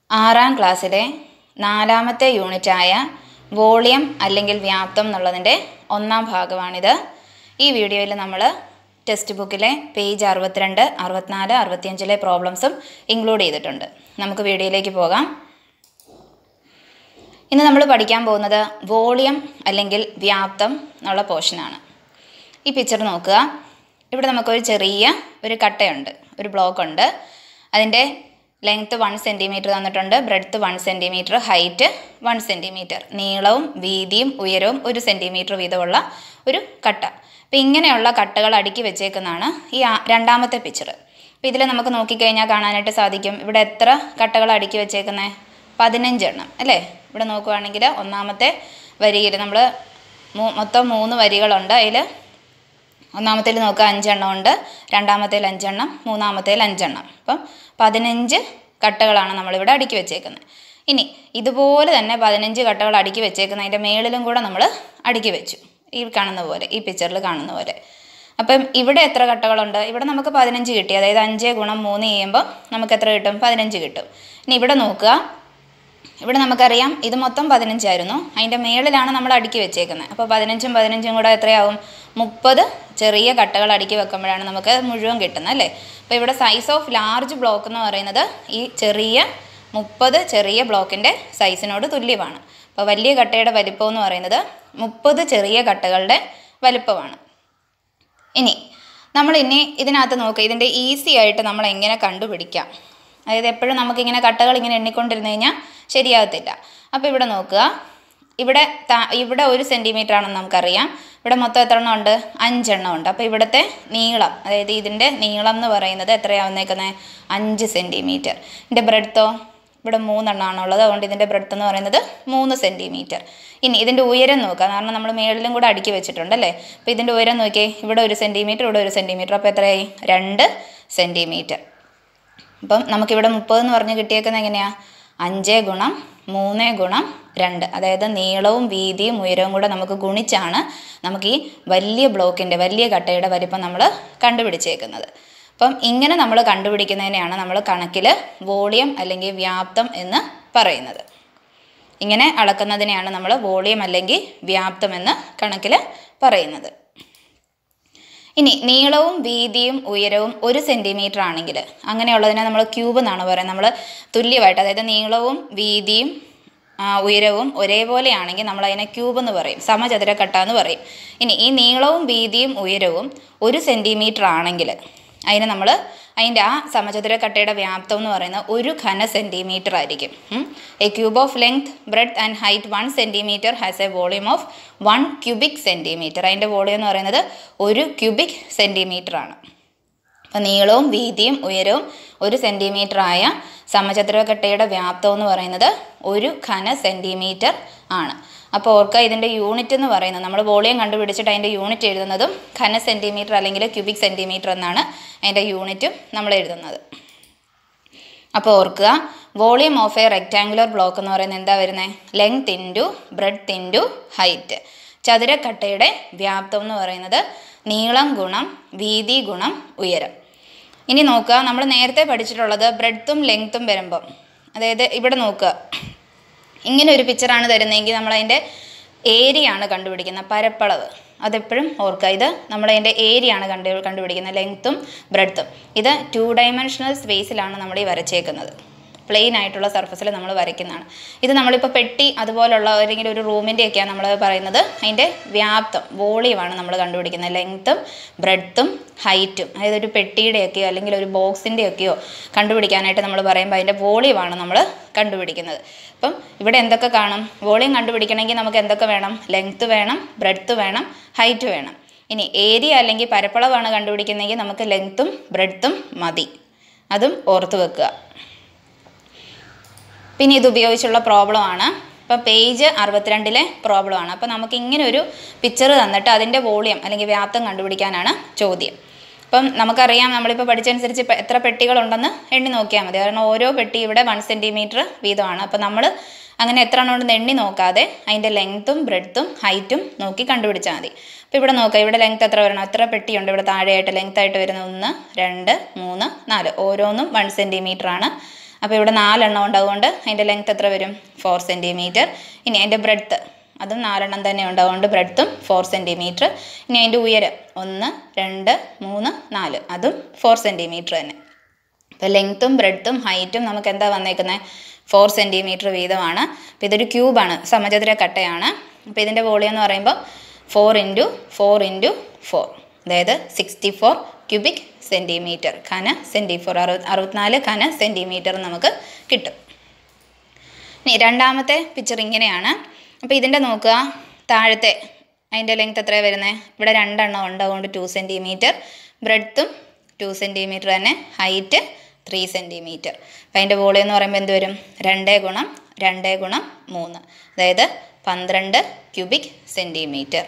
ആറാം ക്ലാസ്സിലെ നാലാമത്തെ യൂണിറ്റായ വോളിയം അല്ലെങ്കിൽ വ്യാപ്തം എന്നുള്ളതിൻ്റെ ഒന്നാം ഭാഗമാണിത് ഈ വീഡിയോയിൽ നമ്മൾ ടെക്സ്റ്റ് ബുക്കിലെ പേജ് അറുപത്തിരണ്ട് അറുപത്തിനാല് അറുപത്തിയഞ്ചിലെ പ്രോബ്ലംസും ഇൻക്ലൂഡ് ചെയ്തിട്ടുണ്ട് നമുക്ക് വീഡിയോയിലേക്ക് പോകാം ഇന്ന് നമ്മൾ പഠിക്കാൻ പോകുന്നത് വോളിയം അല്ലെങ്കിൽ വ്യാപ്തം എന്നുള്ള പോർഷനാണ് ഈ പിക്ചർ നോക്കുക ഇവിടെ നമുക്കൊരു ചെറിയ ഒരു കട്ടയുണ്ട് ഒരു ബ്ലോക്ക് ഉണ്ട് അതിൻ്റെ ലെങ്ത്ത് വൺ സെൻറ്റിമീറ്റർ തന്നിട്ടുണ്ട് breadth one centimetre height one centimetre നീളവും വീതിയും ഉയരവും ഒരു സെൻറ്റിമീറ്റർ വീതമുള്ള ഒരു കട്ട അപ്പോൾ ഇങ്ങനെയുള്ള കട്ടകൾ അടുക്കി വെച്ചേക്കുന്നതാണ് ഈ ആ- രണ്ടാമത്തെ പിക്ചർ അപ്പോൾ ഇതിൽ നമുക്ക് നോക്കിക്കഴിഞ്ഞാൽ കാണാനായിട്ട് സാധിക്കും ഇവിടെ എത്ര കട്ടകൾ അടുക്കി വെച്ചേക്കുന്നത് പതിനഞ്ചെണ്ണം അല്ലേ ഇവിടെ നോക്കുവാണെങ്കിൽ ഒന്നാമത്തെ വരിയിൽ നമ്മൾ മൊത്തം മൂന്ന് വരികളുണ്ട് അതിൽ ഒന്നാമത്തേൽ നോക്കുക അഞ്ചെണ്ണം ഉണ്ട് രണ്ടാമത്തേൽ അഞ്ചെണ്ണം മൂന്നാമത്തേൽ അഞ്ചെണ്ണം അപ്പം പതിനഞ്ച് കട്ടകളാണ് നമ്മളിവിടെ അടുക്കി വെച്ചേക്കുന്നത് ഇനി ഇതുപോലെ തന്നെ പതിനഞ്ച് കട്ടകൾ അടുക്കി വെച്ചേക്കുന്ന അതിൻ്റെ മേളിലും കൂടെ നമ്മൾ അടുക്കി വെച്ചു ഈ കാണുന്ന പോലെ ഈ പിക്ചറിൽ കാണുന്ന പോലെ അപ്പം ഇവിടെ എത്ര കട്ടകളുണ്ട് ഇവിടെ നമുക്ക് പതിനഞ്ച് കിട്ടി അതായത് അഞ്ച് ഗുണം മൂന്ന് ചെയ്യുമ്പോൾ നമുക്ക് എത്ര കിട്ടും പതിനഞ്ച് കിട്ടും ഇനി ഇവിടെ നോക്കുക ഇവിടെ നമുക്കറിയാം ഇത് മൊത്തം പതിനഞ്ചായിരുന്നു അതിൻ്റെ മേളിലാണ് നമ്മൾ അടുക്കി വെച്ചേക്കുന്നത് അപ്പോൾ പതിനഞ്ചും പതിനഞ്ചും കൂടെ എത്രയാവും മുപ്പത് ചെറിയ കട്ടകൾ അടുക്കി വെക്കുമ്പോഴാണ് നമുക്ക് മുഴുവൻ കിട്ടുന്നത് അല്ലേ അപ്പോൾ ഇവിടെ സൈസ് ഓഫ് ലാർജ് ബ്ലോക്ക് എന്ന് പറയുന്നത് ഈ ചെറിയ മുപ്പത് ചെറിയ ബ്ലോക്കിൻ്റെ സൈസിനോട് തുല്യമാണ് അപ്പോൾ വലിയ കട്ടയുടെ വലിപ്പം എന്ന് പറയുന്നത് മുപ്പത് ചെറിയ കട്ടകളുടെ വലിപ്പമാണ് ഇനി നമ്മൾ ഇനി ഇതിനകത്ത് നോക്കുക ഇതിൻ്റെ ഈസി ആയിട്ട് നമ്മൾ എങ്ങനെ കണ്ടുപിടിക്കാം അതായത് എപ്പോഴും നമുക്കിങ്ങനെ കട്ടകൾ ഇങ്ങനെ എണ്ണിക്കൊണ്ടിരുന്ന് കഴിഞ്ഞാൽ ശരിയാകത്തില്ല അപ്പോൾ ഇവിടെ നോക്കുക ഇവിടെ താ- ഇവിടെ ഒരു സെൻറ്റിമീറ്റർ ആണെന്ന് നമുക്കറിയാം ഇവിടെ മൊത്തം എത്ര എണ്ണം ഉണ്ട് അഞ്ചെണ്ണം ഉണ്ട് അപ്പോൾ ഇവിടുത്തെ നീളം അതായത് ഇതിൻ്റെ നീളം എന്ന് പറയുന്നത് എത്രയാവുന്നേക്കുന്നത് അഞ്ച് സെൻറ്റിമീറ്റർ ഇതിൻ്റെ ബ്രെഡ്ത്തോ ഇവിടെ മൂന്നെണ്ണമാണുള്ളത് അതുകൊണ്ട് ഇതിൻ്റെ ബ്രെഡ്ത്ത് എന്ന് പറയുന്നത് മൂന്ന് സെൻറ്റിമീറ്റർ ഇനി ഇതിൻ്റെ ഉയരം നോക്കുക കാരണം നമ്മൾ മേളിലും കൂടെ അടുക്കി വെച്ചിട്ടുണ്ട് അല്ലേ അപ്പോൾ ഇതിൻ്റെ ഉയരം നോക്കിയേ ഇവിടെ ഒരു സെൻറ്റിമീറ്റർ ഇവിടെ ഒരു സെൻറ്റിമീറ്റർ അപ്പോൾ എത്രയായി രണ്ട് സെൻറ്റിമീറ്റർ അപ്പം നമുക്കിവിടെ മുപ്പത് എന്ന് പറഞ്ഞ് കിട്ടിയേക്കുന്നത് എങ്ങനെയാണ് അഞ്ച് ഗുണം മൂന്ന് ഗുണം രണ്ട് അതായത് നീളവും വീതിയും ഉയരവും കൂടെ നമുക്ക് ഗുണിച്ചാണ് നമുക്ക് ഈ വലിയ ബ്ലോക്കിൻ്റെ വലിയ കട്ടയുടെ വലിപ്പം നമ്മൾ കണ്ടുപിടിച്ചേക്കുന്നത് അപ്പം ഇങ്ങനെ നമ്മൾ കണ്ടുപിടിക്കുന്നതിനെയാണ് നമ്മൾ കണക്കിൽ വോളിയം അല്ലെങ്കിൽ വ്യാപ്തം എന്ന് പറയുന്നത് ഇങ്ങനെ അളക്കുന്നതിനെയാണ് നമ്മൾ വോളിയം അല്ലെങ്കിൽ വ്യാപ്തം എന്ന് കണക്കിൽ പറയുന്നത് ഇനി നീളവും വീതിയും ഉയരവും ഒരു സെൻറ്റിമീറ്റർ ആണെങ്കിൽ അങ്ങനെയുള്ളതിനെ നമ്മൾ ക്യൂബ് എന്നാണ് പറയുന്നത് നമ്മൾ തുല്യമായിട്ട് അതായത് നീളവും വീതിയും ആ, ഉയരവും ഒരേപോലെ ആണെങ്കിൽ നമ്മൾ അതിനെ ക്യൂബ് എന്ന് പറയും സമചതുരക്കട്ട എന്ന് പറയും ഇനി ഈ നീളവും വീതിയും ഉയരവും ഒരു സെൻറ്റിമീറ്റർ ആണെങ്കിൽ അതിന് നമ്മൾ അതിൻ്റെ ആ സമചതുരക്കട്ടയുടെ വ്യാപ്തം എന്ന് പറയുന്നത് ഒരു ഘന സെൻറ്റിമീറ്റർ ആയിരിക്കും a cube of length breadth and height one centimetre has a volume of one cubic centimetre അതിൻ്റെ വോളിയം എന്ന് പറയുന്നത് ഒരു ക്യൂബിക് സെൻറ്റിമീറ്റർ ആണ് അപ്പോൾ നീളവും വീതിയും ഉയരവും ഒരു സെൻറ്റിമീറ്റർ ആയ സമചതുരക്കട്ടയുടെ വ്യാപ്തം എന്ന് പറയുന്നത് ഒരു ഘന സെൻറ്റിമീറ്റർ ആണ് അപ്പോൾ ഓർക്കുക ഇതിൻ്റെ യൂണിറ്റ് എന്ന് പറയുന്നത് നമ്മൾ വോളിയം കണ്ടുപിടിച്ചിട്ട് അതിൻ്റെ യൂണിറ്റ് എഴുതുന്നതും ഘന സെൻറ്റിമീറ്റർ അല്ലെങ്കിൽ ക്യൂബിക് സെൻറ്റിമീറ്റർ എന്നാണ് അതിൻ്റെ യൂണിറ്റും നമ്മൾ എഴുതുന്നത് അപ്പോൾ ഓർക്കുക volume of a rectangular block എന്ന് പറയുന്നത് എന്താ വരുന്നത് length into breadth into height ചതുരക്കട്ടയുടെ വ്യാപ്തം എന്ന് പറയുന്നത് നീളം ഗുണം വീതി ഗുണം ഉയരം ഇനി നോക്കുക നമ്മൾ നേരത്തെ പഠിച്ചിട്ടുള്ളത് ബ്രെഡ്ത്തും ലെങ്ത്തും വരുമ്പം അതായത് ഇവിടെ നോക്കുക ഇങ്ങനെ ഒരു പിക്ചറാണ് തരുന്നതെങ്കിൽ നമ്മളതിൻ്റെ ഏരിയ ആണ് കണ്ടുപിടിക്കുന്നത് പരപ്പളവ് അതെപ്പോഴും ഓർക്കുക ഇത് നമ്മളതിൻ്റെ ഏരിയ ആണ് കണ്ടു കണ്ടുപിടിക്കുന്നത് ലെങ്ത്തും ബ്രെഡ്ത്തും ഇത് ടു ഡയമെൻഷണൽ സ്പേസിലാണ് നമ്മൾ ഈ വരച്ചേക്കുന്നത് പ്ലെയിൻ ആയിട്ടുള്ള സർഫസിൽ നമ്മൾ വരയ്ക്കുന്നതാണ് ഇത് നമ്മളിപ്പോൾ പെട്ടി അതുപോലുള്ള ഏതെങ്കിലും ഒരു റൂമിൻ്റെയൊക്കെയാണ് നമ്മൾ പറയുന്നത് അതിൻ്റെ വ്യാപ്തം വോളിയമാണ് നമ്മൾ കണ്ടുപിടിക്കുന്നത് ലെങ്ത്തും ബ്രെഡ്ത്തും ഹൈറ്റും അതായത് ഒരു പെട്ടിയുടെയൊക്കെയോ അല്ലെങ്കിൽ ഒരു ബോക്സിൻ്റെയൊക്കെയോ കണ്ടുപിടിക്കാനായിട്ട് നമ്മൾ പറയുമ്പോൾ അതിൻ്റെ വോളിയമാണ് നമ്മൾ കണ്ടുപിടിക്കുന്നത് അപ്പം ഇവിടെ എന്തൊക്കെ കാണും വോളിയം കണ്ടുപിടിക്കണമെങ്കിൽ നമുക്ക് എന്തൊക്കെ വേണം ലെങ്ത്ത് വേണം ബ്രെഡ്ത്ത് വേണം ഹൈറ്റ് വേണം ഇനി ഏരിയ അല്ലെങ്കിൽ പരപ്പളവാണ് കണ്ടുപിടിക്കുന്നതെങ്കിൽ നമുക്ക് ലെങ്ത്തും ബ്രെഡ്ത്തും മതി അതും ഓർത്ത് വെക്കുക പിന്നെ ഇത് ഉപയോഗിച്ചുള്ള പ്രോബ്ലമാണ് ഇപ്പോൾ പേജ് അറുപത്തിരണ്ടിലെ പ്രോബ്ലമാണ് അപ്പോൾ നമുക്ക് ഇങ്ങനെ ഒരു പിക്ചർ തന്നിട്ട് അതിൻ്റെ വോളിയം അല്ലെങ്കിൽ വ്യാപ്തം കണ്ടുപിടിക്കാനാണ് ചോദ്യം അപ്പം നമുക്കറിയാം നമ്മളിപ്പോൾ പഠിച്ചനുസരിച്ച് ഇപ്പം എത്ര പെട്ടികളുണ്ടെന്ന് എണ്ണി നോക്കിയാൽ മതി കാരണം ഓരോ പെട്ടി ഇവിടെ വൺ സെൻറ്റിമീറ്റർ വീതമാണ് അപ്പോൾ നമ്മൾ അങ്ങനെ എത്ര എണ്ണം ഉണ്ടെന്ന് എണ്ണി നോക്കാതെ അതിൻ്റെ ലെങ്ത്തും ബ്രെഡ്ത്തും ഹൈറ്റും നോക്കി കണ്ടുപിടിച്ചാൽ മതി അപ്പോൾ ഇവിടെ നോക്കാം ഇവിടെ ലെങ്ത് എത്ര വരണം എത്ര പെട്ടിയുണ്ട് ഇവിടെ താഴെയായിട്ട് ലെങ്ത് ആയിട്ട് വരുന്ന ഒന്ന് രണ്ട് മൂന്ന് നാല് ഓരോന്നും വൺ സെൻറ്റിമീറ്റർ ആണ് അപ്പോൾ ഇവിടെ നാലെണ്ണം ഉണ്ട് അതുകൊണ്ട് അതിൻ്റെ ലെങ്ത് എത്ര വരും ഫോർ സെൻറ്റിമീറ്റർ ഇനി അതിൻ്റെ ബ്രെഡ്ത്ത് അതും നാലെണ്ണം തന്നെ ഉണ്ട് അതുകൊണ്ട് ബ്രെഡ്ത്തും ഫോർ സെൻറ്റിമീറ്റർ ഇനി അതിൻ്റെ ഉയരം ഒന്ന് രണ്ട് മൂന്ന് നാല് അതും ഫോർ സെൻറ്റിമീറ്റർ തന്നെ അപ്പോൾ ലെങ്ത്തും ബ്രെഡ്ത്തും ഹൈറ്റും നമുക്ക് എന്താ വന്നേക്കുന്നത് ഫോർ സെൻറ്റിമീറ്റർ വീതമാണ് അപ്പോൾ ഇതൊരു ക്യൂബാണ് സമചതുര കട്ടയാണ് അപ്പോൾ ഇതിൻ്റെ വോളിയം എന്ന് പറയുമ്പോൾ four into four into four അതായത് സിക്സ്റ്റി ഫോർ ക്യൂബിക് സെൻറ്റിമീറ്റർ ഘന സെൻറ്റി ഫോർ അറുപത് അറുപത്തിനാല് ഘന സെൻറ്റിമീറ്റർ നമുക്ക് കിട്ടും ഇനി രണ്ടാമത്തെ പിക്ചർ ഇങ്ങനെയാണ് അപ്പോൾ ഇതിൻ്റെ നോക്കുക താഴത്തെ അതിൻ്റെ ലെങ്ത് എത്രയാണ് വരുന്നത് ഇവിടെ രണ്ടെണ്ണം ഉണ്ട് അതുകൊണ്ട് ടു സെൻറ്റിമീറ്റർ ബ്രെഡ്ത്തും ടു സെൻറ്റിമീറ്റർ തന്നെ ഹൈറ്റ് ത്രീ സെൻറ്റിമീറ്റർ അപ്പോൾ അതിൻ്റെ വോളിയം എന്ന് പറയുമ്പോൾ എന്ത് വരും രണ്ട് ഗുണം രണ്ട് ഗുണം മൂന്ന് അതായത് പന്ത്രണ്ട് ക്യൂബിക് സെൻറ്റിമീറ്റർ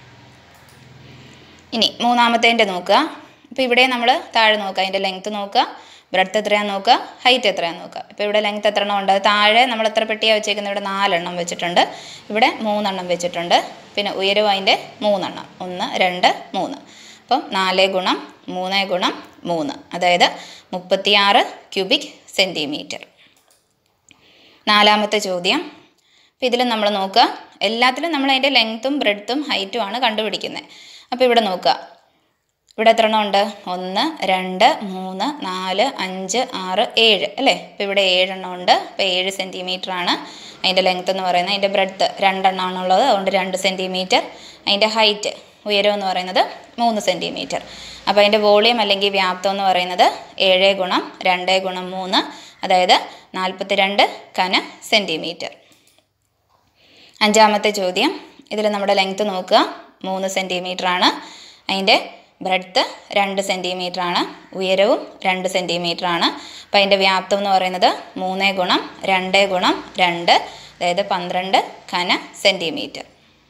ഇനി മൂന്നാമത്തേൻ്റെ നോക്കുക അപ്പോൾ ഇവിടെ നമ്മൾ താഴെ നോക്കുക അതിൻ്റെ ലെങ്ത്ത് നോക്കുക ബ്രെഡ്ത്ത് എത്രയാണെന്ന് നോക്കുക ഹൈറ്റ് എത്രയാണെന്ന് നോക്കുക ഇപ്പോൾ ഇവിടെ ലെങ്ത്ത് എത്ര എണ്ണം ഉണ്ട് താഴെ നമ്മൾ എത്ര പെട്ടിയാണ് വെച്ചേക്കുന്നത് ഇവിടെ നാലെണ്ണം വെച്ചിട്ടുണ്ട് ഇവിടെ മൂന്നെണ്ണം വെച്ചിട്ടുണ്ട് പിന്നെ ഉയരവും അതിൻ്റെ മൂന്നെണ്ണം ഒന്ന് രണ്ട് മൂന്ന് അപ്പം നാല് ഗുണം മൂന്ന് ഗുണം മൂന്ന് അതായത് മുപ്പത്തിയാറ് ക്യൂബിക് സെൻറ്റിമീറ്റർ നാലാമത്തെ ചോദ്യം അപ്പോൾ ഇതിൽ നമ്മൾ നോക്കുക എല്ലാത്തിലും നമ്മൾ അതിൻ്റെ ലെങ്ത്തും ബ്രെഡ്ത്തും ഹൈറ്റും ആണ് കണ്ടുപിടിക്കുന്നത് അപ്പോൾ ഇവിടെ നോക്കുക ഇവിടെ എത്ര എണ്ണം ഉണ്ട് ഒന്ന് രണ്ട് മൂന്ന് നാല് അഞ്ച് ആറ് ഏഴ് അല്ലേ അപ്പോൾ ഇവിടെ ഏഴെണ്ണം ഉണ്ട് അപ്പോൾ ഏഴ് സെൻറ്റിമീറ്റർ ആണ് അതിൻ്റെ ലെങ്ത്ത് എന്ന് പറയുന്നത് അതിൻ്റെ ബ്രെഡ്ത്ത് രണ്ടെണ്ണമാണുള്ളത് അതുകൊണ്ട് രണ്ട് സെൻറ്റിമീറ്റർ അതിൻ്റെ ഹൈറ്റ് ഉയരം എന്ന് പറയുന്നത് മൂന്ന് സെൻറ്റിമീറ്റർ അപ്പോൾ അതിൻ്റെ വോളിയം അല്ലെങ്കിൽ വ്യാപ്തം എന്ന് പറയുന്നത് ഏഴ് ഗുണം രണ്ട് ഗുണം മൂന്ന് അതായത് നാൽപ്പത്തി രണ്ട് കന സെൻറ്റിമീറ്റർ അഞ്ചാമത്തെ ചോദ്യം ഇതിൽ നമ്മുടെ ലെങ്ത്ത് നോക്കുക മൂന്ന് സെൻറ്റിമീറ്റർ ആണ് അതിൻ്റെ ബ്രെഡ്ത്ത് രണ്ട് സെൻറ്റിമീറ്റർ ആണ് ഉയരവും രണ്ട് സെൻറ്റിമീറ്റർ ആണ് അപ്പോൾ അതിൻ്റെ വ്യാപ്തം എന്ന് പറയുന്നത് മൂന്ന് ഗുണം രണ്ട് ഗുണം രണ്ട് അതായത് പന്ത്രണ്ട് ഘന സെൻറ്റിമീറ്റർ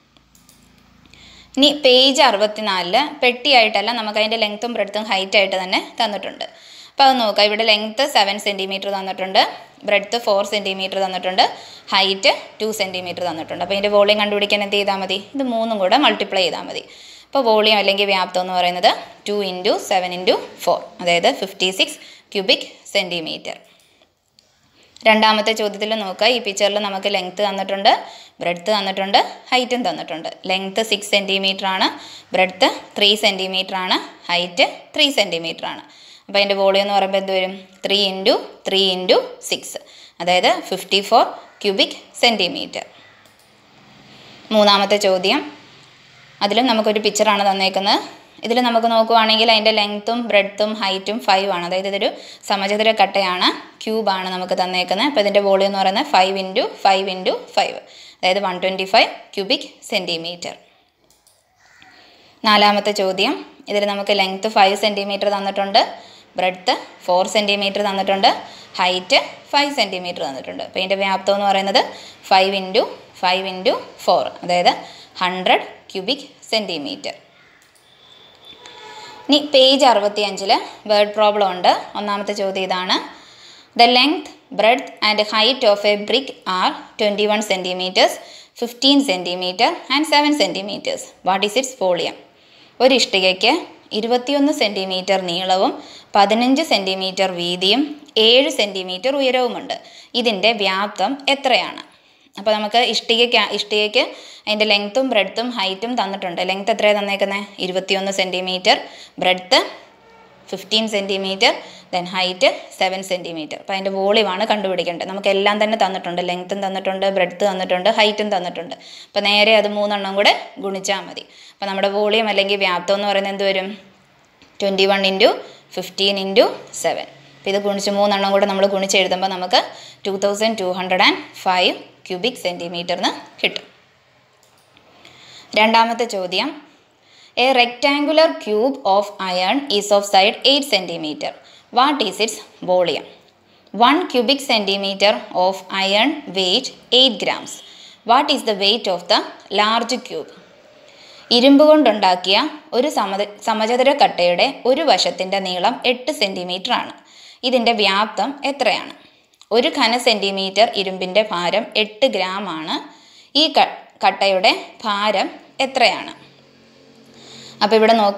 ഇനി പേജ് അറുപത്തിനാലില് പെട്ടിയായിട്ടല്ല നമുക്ക് അതിൻ്റെ ലെങ്ത്തും ബ്രെഡ്ത്തും ഹൈറ്റ് ആയിട്ട് തന്നെ തന്നിട്ടുണ്ട് അപ്പോൾ അത് നോക്കാം ഇവിടെ ലെങ്ത്ത് സെവൻ സെൻറ്റിമീറ്റർ തന്നിട്ടുണ്ട് ബ്രെഡ്ത്ത് ഫോർ സെൻറ്റിമീറ്റർ തന്നിട്ടുണ്ട് ഹൈറ്റ് ടു സെൻറ്റിമീറ്റർ തന്നിട്ടുണ്ട് അപ്പോൾ ഇതിൻ്റെ വോളിയം കണ്ടുപിടിക്കാൻ എന്ത് ചെയ്താൽ മതി ഇത് മൂന്നും കൂടെ മൾട്ടിപ്ലൈ ചെയ്താൽ മതി അപ്പോൾ വോളിയം അല്ലെങ്കിൽ വ്യാപ്തം എന്ന് പറയുന്നത് two into seven into four അതായത് ഫിഫ്റ്റി സിക്സ് ക്യൂബിക് സെൻറ്റിമീറ്റർ രണ്ടാമത്തെ ചോദ്യത്തിൽ നോക്കുക ഈ പിക്ചറിൽ നമുക്ക് ലെങ്ത്ത് തന്നിട്ടുണ്ട് ബ്രെഡ്ത്ത് തന്നിട്ടുണ്ട് ഹൈറ്റും തന്നിട്ടുണ്ട് ലെങ്ത്ത് സിക്സ് സെൻറ്റിമീറ്റർ ആണ് ബ്രെഡ്ത്ത് ത്രീ സെൻറ്റിമീറ്റർ ആണ് ഹൈറ്റ് ത്രീ സെൻറ്റിമീറ്റർ ആണ് അപ്പോൾ അതിൻ്റെ വോളിയം എന്ന് പറയുമ്പോൾ എന്ത് വരും three into three into six അതായത് ഫിഫ്റ്റി ഫോർ ക്യൂബിക് സെൻറ്റിമീറ്റർ മൂന്നാമത്തെ ചോദ്യം അതിലും നമുക്കൊരു പിക്ചറാണ് തന്നേക്കുന്നത് ഇതിൽ നമുക്ക് നോക്കുവാണെങ്കിൽ അതിൻ്റെ ലെങ്ത്തും ബ്രെഡ്ത്തും ഹൈറ്റും ഫൈവ് ആണ് അതായത് ഇതൊരു സമചതുര കട്ടയാണ് ക്യൂബാണ് നമുക്ക് തന്നേക്കുന്നത് അപ്പോൾ ഇതിൻ്റെ വോളിയം എന്ന് പറയുന്നത് five into five into five അതായത് one twenty five cubic centimetre നാലാമത്തെ ചോദ്യം ഇതിൽ നമുക്ക് ലെങ്ത്ത് ഫൈവ് സെൻറ്റിമീറ്റർ തന്നിട്ടുണ്ട് ബ്രെഡ്ത്ത് ഫോർ സെൻറ്റിമീറ്റർ തന്നിട്ടുണ്ട് ഹൈറ്റ് ഫൈവ് സെൻറ്റിമീറ്റർ തന്നിട്ടുണ്ട് അപ്പോൾ ഇതിൻ്റെ വ്യാപ്തം എന്ന് പറയുന്നത് five into five into four അതായത് ഹൺഡ്രഡ് ക്യൂബിക് സെൻറ്റിമീറ്റർ ഇനി പേജ് അറുപത്തി അഞ്ചിൽ വേർഡ് പ്രോബ്ലം ഉണ്ട് ഒന്നാമത്തെ ചോദ്യം ഇതാണ് the length breadth and height of a brick are twenty one centimetres fifteen centimetre and seven centimetres what is its volume ഒരു ഇഷ്ടികയ്ക്ക് ഇരുപത്തിയൊന്ന് സെൻറ്റിമീറ്റർ നീളവും പതിനഞ്ച് സെൻറ്റിമീറ്റർ വീതിയും ഏഴ് സെൻറ്റിമീറ്റർ ഉയരവുമുണ്ട് ഇതിൻ്റെ വ്യാപ്തം എത്രയാണ് അപ്പോൾ നമുക്ക് ഇഷ്ടികയ്ക്ക് ഇഷ്ടികയ്ക്ക് അതിൻ്റെ ലെങ്ത്തും ബ്രെഡ്ത്തും ഹൈറ്റും തന്നിട്ടുണ്ട് ലെങ്ത്ത് എത്രയാണ് തന്നേക്കുന്നത് ഇരുപത്തിയൊന്ന് centimetre breadth fifteen centimetre then height seven centimetre അപ്പോൾ അതിൻ്റെ വോളിയമാണ് കണ്ടുപിടിക്കേണ്ടത് നമുക്ക് എല്ലാം തന്നെ തന്നിട്ടുണ്ട് ലെങ്ത്തും തന്നിട്ടുണ്ട് ബ്രെഡ്ത്ത് തന്നിട്ടുണ്ട് ഹൈറ്റും തന്നിട്ടുണ്ട് അപ്പോൾ നേരെ അത് മൂന്നെണ്ണം കൂടെ ഗുണിച്ചാൽ മതി അപ്പോൾ നമ്മുടെ വോളിയം അല്ലെങ്കിൽ വ്യാപ്തം എന്ന് പറയുന്നത് എന്ത് വരും twenty one into fifteen into seven അപ്പോൾ ഇത് ഗുണിച്ച് മൂന്നെണ്ണം കൂടെ നമ്മൾ ഗുണിച്ച് എഴുതുമ്പോൾ നമുക്ക് two thousand two hundred and five cubic സെൻറ്റിമീറ്ററിന് കിട്ടും രണ്ടാമത്തെ ചോദ്യം a rectangular cube of iron is of side eight centimetre what is its volume one cubic centimetre of iron weight eight grams what is the weight of the large cube ഇരുമ്പ് കൊണ്ടുണ്ടാക്കിയ ഒരു സമ സമചതുര കട്ടയുടെ ഒരു വശത്തിൻ്റെ നീളം എട്ട് സെൻറ്റിമീറ്റർ ആണ് ഇതിൻ്റെ വ്യാപ്തം എത്രയാണ് ഒരു ഘന സെൻറ്റിമീറ്റർ ഇരുമ്പിൻ്റെ ഭാരം എട്ട് ഗ്രാം ആണ് ഈ ക കട്ടയുടെ ഭാരം എത്രയാണ് അപ്പോൾ ഇവിടെ നോക്കുക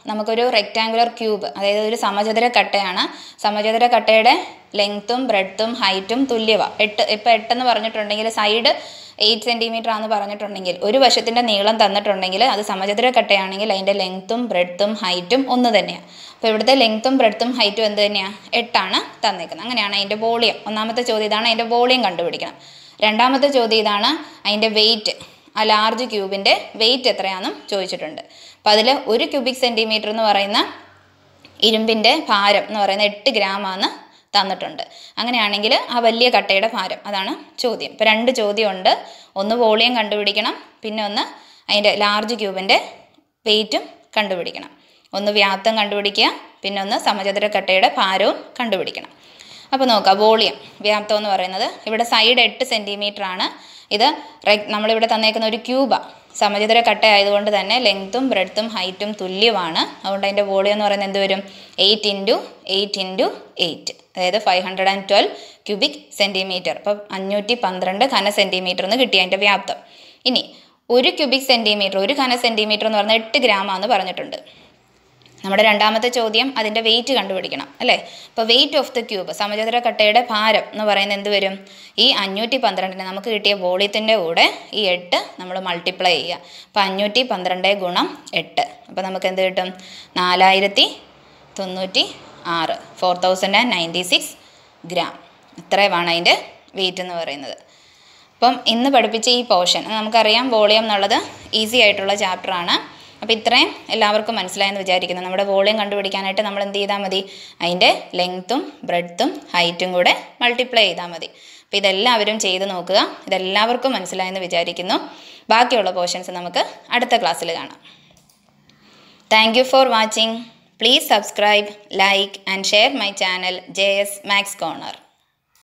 നമുക്കൊരു റെക്റ്റാങ്കുലർ ക്യൂബ് അതായത് ഒരു സമചതുര കട്ടയാണ് സമചതുര കട്ടയുടെ ലെങ്ത്തും ബ്രെഡ്ത്തും ഹൈറ്റും തുല്യവ എട്ട് ഇപ്പോൾ എട്ടെന്ന് പറഞ്ഞിട്ടുണ്ടെങ്കിൽ സൈഡ് എയ്റ്റ് സെൻറ്റിമീറ്റർ ആണെന്ന് പറഞ്ഞിട്ടുണ്ടെങ്കിൽ ഒരു വശത്തിൻ്റെ നീളം തന്നിട്ടുണ്ടെങ്കിൽ അത് സമചതുര കട്ടയാണെങ്കിൽ അതിൻ്റെ ലെങ്ത്തും ബ്രെഡ്ത്തും ഹൈറ്റും ഒന്ന് തന്നെയാണ് അപ്പോൾ ഇവിടുത്തെ ലെങ്ത്തും ബ്രെഡ്ത്തും ഹൈറ്റും എന്ത് തന്നെയാണ് എട്ടാണ് തന്നേക്കുന്നത് അങ്ങനെയാണ് അതിൻ്റെ വോളിയം ഒന്നാമത്തെ ചോദ്യം ഇതാണ് അതിൻ്റെ വോളിയം കണ്ടുപിടിക്കണം രണ്ടാമത്തെ ചോദ്യം ഇതാണ് അതിൻ്റെ വെയിറ്റ് ആ ലാർജ് ക്യൂബിൻ്റെ വെയിറ്റ് എത്രയാണെന്നും ചോദിച്ചിട്ടുണ്ട് അപ്പോൾ അതിൽ ഒരു ക്യൂബിക് സെൻറ്റിമീറ്റർ എന്ന് പറയുന്ന ഇരുമ്പിൻ്റെ ഭാരം എന്ന് പറയുന്നത് എട്ട് ഗ്രാമാണ് തന്നിട്ടുണ്ട് അങ്ങനെയാണെങ്കിൽ ആ വലിയ കട്ടയുടെ ഭാരം അതാണ് ചോദ്യം ഇപ്പോൾ രണ്ട് ചോദ്യമുണ്ട് ഒന്ന് വോളിയം കണ്ടുപിടിക്കണം പിന്നെ ഒന്ന് അതിൻ്റെ ലാർജ് ക്യൂബിൻ്റെ വെയിറ്റും കണ്ടുപിടിക്കണം ഒന്ന് വ്യാപ്തം കണ്ടുപിടിക്കുക പിന്നെ ഒന്ന് സമചതുര കട്ടയുടെ ഭാരവും കണ്ടുപിടിക്കണം അപ്പോൾ നോക്കാം വോളിയം വ്യാപ്തം എന്ന് പറയുന്നത് ഇവിടെ സൈഡ് എട്ട് സെൻറ്റിമീറ്റർ ആണ് ഇത് റെക് നമ്മളിവിടെ തന്നേക്കുന്ന ഒരു ക്യൂബാണ് സമചതുര കട്ട ആയതുകൊണ്ട് തന്നെ ലെങ്ത്തും ബ്രെഡ്ത്തും ഹൈറ്റും തുല്യമാണ് അതുകൊണ്ട് അതിൻ്റെ വോളിയം എന്ന് പറയുന്നത് എന്ത് വരും eight into eight into eight അതായത് five hundred and twelve cubic centimetre അപ്പം അഞ്ഞൂറ്റി പന്ത്രണ്ട് ഘന സെൻറ്റിമീറ്റർ എന്ന് കിട്ടി അതിൻ്റെ വ്യാപ്തം ഇനി ഒരു ക്യൂബിക് സെൻറ്റിമീറ്റർ ഒരു ഘന സെൻറ്റിമീറ്റർ എന്ന് പറഞ്ഞാൽ എട്ട് ഗ്രാമാണെന്ന് പറഞ്ഞിട്ടുണ്ട് നമ്മുടെ രണ്ടാമത്തെ ചോദ്യം അതിൻ്റെ വെയിറ്റ് കണ്ടുപിടിക്കണം അല്ലേ അപ്പോൾ വെയിറ്റ് ഓഫ് ദ ക്യൂബ് സമചതുര കട്ടയുടെ ഭാരം എന്ന് പറയുന്നത് എന്ത് വരും ഈ അഞ്ഞൂറ്റി പന്ത്രണ്ടിന് നമുക്ക് കിട്ടിയ വോളിയത്തിൻ്റെ കൂടെ ഈ എട്ട് നമ്മൾ മൾട്ടിപ്ലൈ ചെയ്യുക അപ്പോൾ അഞ്ഞൂറ്റി പന്ത്രണ്ട് ഗുണം എട്ട് അപ്പോൾ നമുക്ക് എന്ത് കിട്ടും നാലായിരത്തി തൊണ്ണൂറ്റി ആറ് four thousand and ninety six gram ഇത്രയുമാണ് അതിൻ്റെ വെയിറ്റ് എന്ന് പറയുന്നത് അപ്പം ഇന്ന് പഠിപ്പിച്ച ഈ പോർഷൻ നമുക്കറിയാം വോളിയം എന്നുള്ളത് ഈസി ആയിട്ടുള്ള ചാപ്റ്ററാണ് അപ്പോൾ ഇത്രയും എല്ലാവർക്കും മനസ്സിലായെന്ന് വിചാരിക്കുന്നു നമ്മുടെ വോളിയം കണ്ടുപിടിക്കാനായിട്ട് നമ്മൾ എന്ത് ചെയ്താൽ മതി അതിൻ്റെ ലെങ്ത്തും ബ്രെഡ്ത്തും ഹൈറ്റും കൂടെ മൾട്ടിപ്ലൈ ചെയ്താൽ മതി അപ്പോൾ ഇതെല്ലാവരും ചെയ്ത് നോക്കുക ഇതെല്ലാവർക്കും മനസ്സിലായെന്ന് വിചാരിക്കുന്നു ബാക്കിയുള്ള പോർഷൻസ് നമുക്ക് അടുത്ത ക്ലാസ്സിൽ കാണാം thank you for watching please subscribe like and share my channel J S Max corner